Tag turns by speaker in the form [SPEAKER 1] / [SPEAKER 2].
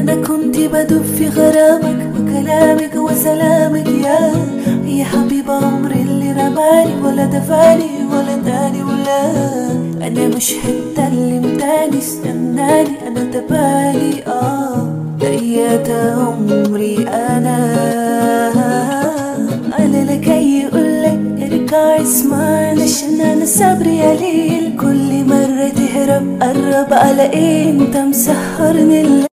[SPEAKER 1] أنا كنت بدب في غرامك وكلامك وسلامك يا يا حبيب عمري اللي رماني ولا دفاني ولا تاني ولا أنا مش هتكلم تاني استناني أنا تبالي آه ضيعت عمري أنا أنا لكي يقولك ارجع اسمعني عشان أنا صبري قليل كل مرة تهرب قرب على إيه أنت مسهرني الليل